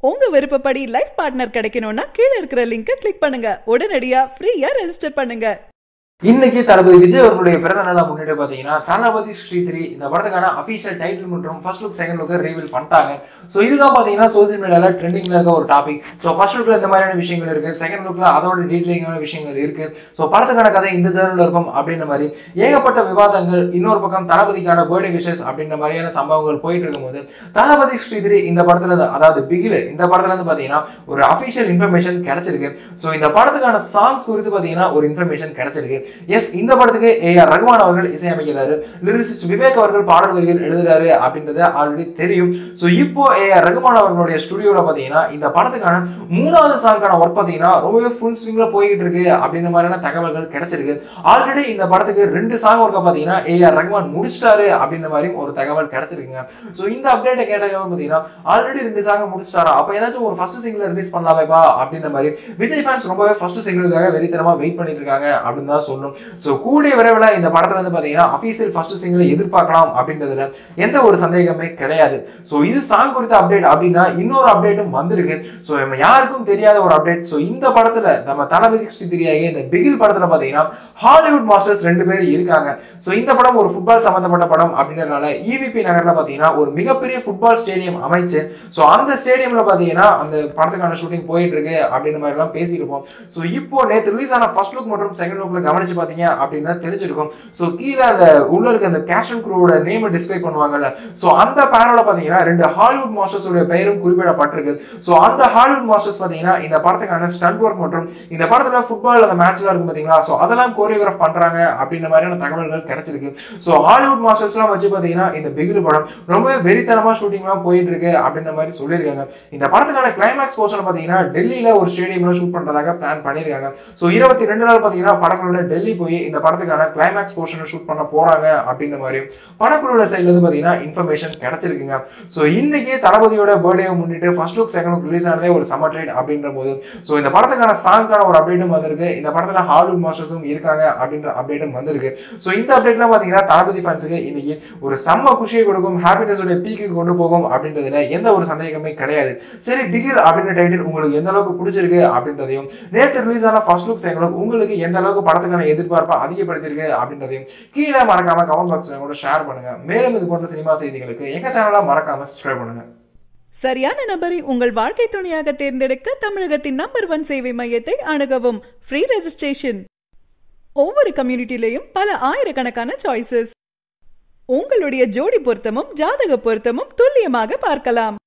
உங்க விருப்பப்படி life partner கிடைக்கணும்னா கீழே இருக்கிற லிங்கை கிளிக் பண்ணுங்க உடனடியா ஃப்ரீயா ரெஜிஸ்டர் பண்ணுங்க இன்னைக்கு தளபதி விஜய் அவர்களுடைய பிறந்த நாளை முன்னிட்டு பாத்தீங்கன்னா தளபதி ஸ்ரீ த்ரீ இந்த படத்துக்கான அபிஷியல் டைட்டில் மற்றும் first look second look reveal பண்ணிட்டாங்க ஸோ இதுதான் பாத்தீங்கன்னா சோசியல் மீடியால ட்ரெண்டிங்ல இருக்க ஒரு டாபிக் ஸோ ஃபர்ஸ்ட் லுக்ல இந்த மாதிரியான விஷயங்கள் இருக்கு செகண்ட் லுக்ல அதோட டீட்டெயிலிங்கான விஷயங்கள் இருக்கு ஸோ படத்துக்கான கதை இந்த ஜேர்னல் இருக்கும் அப்படின்ற மாதிரி ஏகப்பட்ட விவாதங்கள் இன்னொரு பக்கம் தளபதிக்கான பர்த்டே விஷஸ் அப்படின்ற மாதிரியான சம்பவங்கள் போயிட்டு இருக்கும்போது தளபதி ஸ்ரீ த்ரீ இந்த படத்துல இருந்து, அதாவது பிகில் இந்த படத்துல இருந்து பாத்தீங்கன்னா ஒரு அபிஷியல் இன்ஃபர்மேஷன் கிடைச்சிருக்கு ஸோ இந்த படத்துக்கான சாங்ஸ் குறித்து பாத்தீங்கன்னா ஒரு இன்ஃபர்மேஷன் கிடைச்சிருக்கு எஸ் இந்த படத்துக்கு ஏ ஆர் ரகுமான் அவர்கள் இசையமைக்கிறாரு லிரிசிஸ்ட் விவேக் அவர்கள் பாடல் வரிகள் எழுதுறாரு அப்படின்றது ஆல்ரெடி தெரியும் ஸோ இப்போ ஏ ஆர் ரகுமான் அவர்களுடைய ஸ்டுடியோல பாத்தீங்கன்னா இந்த படத்துக்கான மூணாவது சாங்கான ஒர்க் பாத்தீங்கன்னா ரொம்பவே ஃபுல் ஸ்விங்ல போய்கிட்டு இருக்கு அப்படின்ற மாதிரியான தகவல்கள் கிடைச்சிருக்கு ஆல்ரெடி இந்த படத்துக்கு ரெண்டு சாங் ஒர்க்கை பாத்தீங்கன்னா ஏ ஆர் ரகுமான் முடிச்சிட்டாரு அப்படின்ற மாதிரியும் ஒரு தகவல் கிடைச்சிருக்குங்க ஸோ இந்த அப்டேட்டை கேட்டவங்க பாத்தீங்கன்னா ஆல்ரெடி ரெண்டு சாங் முடிச்சிட்டாரா அப்ப ஏதாச்சும் ஒரு ஃபர்ஸ்ட் சிங்கிள் ரிலீஸ் பண்ணலாமேப்பா அப்படின்ற மாதிரி விஜய் ஃபேன்ஸ் ரொம்பவே ஃபர்ஸ்ட் சிங்கிளுக்காக வெறித்தனமா வெயிட் பண்ணிட்டு இருக்காங்க அப்படின்னு தான் சொல்லணும் ஸோ கூடிய விரைவில் இந்த படத்துல வந்து பாத்தீங்கன்னா அபிஷியல் ஃபர்ஸ்ட் சிங்கிளை எதிர்பார்க்கலாம் அப்படின்றதுல எந்த ஒரு சந்தேகமே கிடையாது ஸோ இது சாங் குறித்த அப்டேட் அப்படின்னா இன்னொரு அப்டேட்டும் வந்திருக்கு ஸோ நம்ம யாருக்கும் தெரியாத ஒரு அப்டேட் ஸோ இந்த படத்துல நம்ம தளபதி ஸ்ரீதிரியாக இந்த பிகில் படத்துல பாத்தீங்கன்னா ஹாலிவுட் மாஸ்டர்ஸ் ரெண்டு பேர் இருக்காங்க ஸோ இந்த படம் ஒரு ஃபுட்பால் சம்பந்தப்பட்ட படம் அப்படின்றதுனால இவிபி நகர்ல பாத்தீங்கன்னா ஒரு மிகப்பெரிய ஃபுட்பால் ஸ்டேடியம் அமைச்சு ஸோ அந்த ஸ்டேடியம்ல பாத்தீங்கன்னா அந்த படத்துக்கான ஷூட்டிங் போயிட்டு இருக்கு அப்படின்ற மாதிரி எல்லாம் பேசியிருப்போம் ஸோ இப்போ நேற்று ரிலீஸ் ஆன ஃபர்ஸ்ட் லுக் மற்றும் செகண்ட் லுக்ல கவனிச்சு பாத்தீங்க அப்படின்னா தெரிஞ்சிருக்கும் ஸோ கீழே அந்த உள்ள இருக்க அந்த கேஷன் குரூவோட நேம் டிஸ்கிரைப் பண்ணுவாங்கல்ல ஸோ அந்த பேனோட பாத்தீங்கன்னா ரெண்டு ஹாலிவுட் மாஸ்டர்ஸ் உடைய பெயரும் குறிப்பிடப்பட்டிருக்கு ஸோ அந்த ஹாலிவுட் மாஸ்டர்ஸ் பாத்தீங்கன்னா இந்த படத்துக்கான ஸ்டண்ட் ஒர்க் மற்றும் இந்த படத்துல ஃபுட்பால் அந்த மேட்ச்லாம் இருக்கும் பாத்தீங்களா ஸோ அதெல்லாம் கோரியோகிராஃப் பண்றாங்க அப்படின்ற மாதிரியான தகவல்கள் கிடைச்சிருக்கு ஸோ ஹாலிவுட் மாஸ்டர்ஸ்லாம் வச்சு பாத்தீங்கன்னா இந்த பிகில் படம் ரொம்பவே வெறித்தனமா ஷூட்டிங்லாம் போயிட்டு இருக்கு அப்படின்ற மாதிரி சொல்லியிருக்காங்க இந்த படத்துக்கான கிளைமேக்ஸ் போர்ஷன் பாத்தீங்கன்னா டெல்லியில ஒரு ஸ்டேடியம்ல ஷூட் பண்றதாக பிளான் பண்ணியிருக்காங்க ஸோ இருபத்தி ரெண்டு நாள் பாத்தீங்கன்னா படக்குழுல டெல்லி போய் இந்த படத்துக்கான கிளைமேக்ஸ் போர்ஷனை ஷூட் பண்ண போறாங்க அப்படின்ற மாதிரியும் படக்குழுல சைட்ல இருந்து பாத்தீங்கன்னா இன்ஃபர்மேஷன் கிடைச்சிருக்குங்க ஸோ இன்னைக்கு தளபதியோட பர்த்டே முன்னிட்டு first look second look release ஆனதே ஒரு சம்மர் ட்ரேட் அப்படின்ற போது ஸோ இந்த படத்துக்கான சாங்கான ஒரு அப்டேட்டும் வந்திருக்கு இந்த படத்துல ஹாலிவுட் மாஸ்டர்ஸும் இருக்காங்க அப்படின்ற அப்டேட்டும் வந்திருக்கு ஸோ இந்த அப்டேட்லாம் பாத்தீங்கன்னா தளபதி ஃபேன்ஸுக்கு இன்னைக்கு ஒரு செம்ம குஷியை கொடுக்கும் ஹாப்பினஸ் உடைய பீக்கு கொண்டு போகும் அப்படின்றதுல எந்த ஒரு சந்தேகமே கிடையாது சரி டிகிர் அப்படின்ற டைட்டில் உங்களுக்கு எந்த அளவுக்கு பிடிச்சிருக்கு அப்படின்றதையும் நேற்று ரிலீஸ் ஆன ஃபர்ஸ்ட் லுக் செகண்ட் லுக் உங்களுக்கு எந்த அளவுக்கு படத்துக்கான எதிர்பார்ப்பை அதிகப்படுத்திருக்கு அப்படின்றதையும் கீழே மறக்காம கமெண்ட் பாக்ஸ்ல கூட ஷேர் பண்ணுங்க மேலும் இது போன்ற சினிமா செய்திகளுக்கு எங்க சேனலை மறக்காம சப்ஸ்கிரைப் பண்ணுங்க சரியான நபரை உங்கள் வாழ்க்கை துணையாக தேர்ந்தெடுக்க தமிழகத்தின் நம்பர் ஒன் சேவை மையத்தை அணுகவும் ஃப்ரீ ரெஜிஸ்ட்ரேஷன் ஒவ்வொரு கம்யூனிட்டிலையும் பல ஆயிரக்கணக்கான சாய்ஸஸ் உங்களுடைய ஜோடி பொருத்தமும் ஜாதக பொருத்தமும் துல்லியமாக பார்க்கலாம்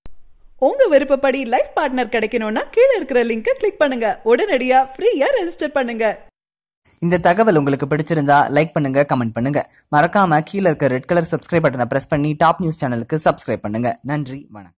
உங்க விருப்பப்படி லைஃப் பார்ட்னர் கிடைக்கணும்னா கீழே இருக்கிற லிங்கை கிளிக் பண்ணுங்க உடனடியா ஃப்ரீயா ரெஜிஸ்டர் பண்ணுங்க இந்த தகவல் உங்களுக்கு பிடிச்சிருந்தா லைக் பண்ணுங்க கமெண்ட் பண்ணுங்க மறக்காம கீழே இருக்க ரெட் கலர் சப்ஸ்கிரைப் பட்டனை பிரஸ் பண்ணி டாப் நியூஸ் சேனலுக்கு சப்ஸ்கிரைப் பண்ணுங்க நன்றி வணக்கம்